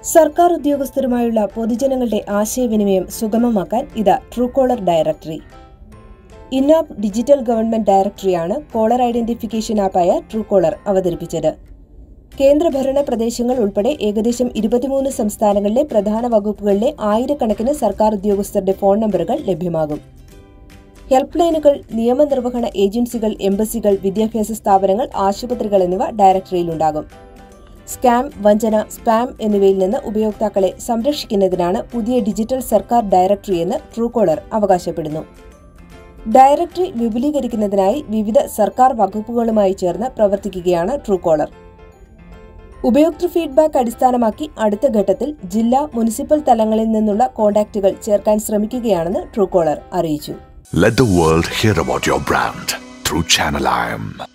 സർക്കാർ ഉദ്യോഗസ്ഥരുമായുള്ള പൊതുജനങ്ങളുടെ ആശയവിനിമയം സുഗമമാക്കാൻ ഇത് ട്രൂ കോളർ ഡയറക്ടറി ഇന്നാപ്പ് ഡിജിറ്റൽ ഗവൺമെന്റ് ഡയറക്ടറിയാണ് കോളർ ഐഡന്റിഫിക്കേഷൻ ആപ്പായ ട്രൂ കോളർ അവതരിപ്പിച്ചത് കേന്ദ്രഭരണ പ്രദേശങ്ങൾ ഉൾപ്പെടെ ഏകദേശം ഇരുപത്തിമൂന്ന് സംസ്ഥാനങ്ങളിലെ പ്രധാന വകുപ്പുകളിലെ ആയിരക്കണക്കിന് സർക്കാർ ഉദ്യോഗസ്ഥരുടെ ഫോൺ നമ്പറുകൾ ലഭ്യമാകും ഹെൽപ്പ് ലൈനുകൾ നിയമനിർവഹണ ഏജൻസികൾ എംബസികൾ വിദ്യാഭ്യാസ സ്ഥാപനങ്ങൾ ആശുപത്രികൾ എന്നിവ ഡയറക്ടറിയിലുണ്ടാകും സ്കാം വഞ്ചന സ്പാം എന്നിവയിൽ നിന്ന് ഉപയോക്താക്കളെ സംരക്ഷിക്കുന്നതിനാണ് പുതിയ ഡിജിറ്റൽ സർക്കാർ ഡയറക്ടറി എന്ന് ട്രൂകോളർ അവകാശപ്പെടുന്നു ഡയറക്ടറി വിപുലീകരിക്കുന്നതിനായി വിവിധ സർക്കാർ വകുപ്പുകളുമായി ചേർന്ന് പ്രവർത്തിക്കുകയാണ് ട്രൂകോളർ ഉപയോക്തൃ ഫീഡ്ബാക്ക് അടിസ്ഥാനമാക്കി അടുത്ത ഘട്ടത്തിൽ ജില്ലാ മുനിസിപ്പൽ തലങ്ങളിൽ നിന്നുള്ള കോൺടാക്റ്റുകൾ ചേർക്കാൻ ശ്രമിക്കുകയാണെന്ന് ട്രൂകോളർ അറിയിച്ചു Let the world hear about your brand through Channel IM.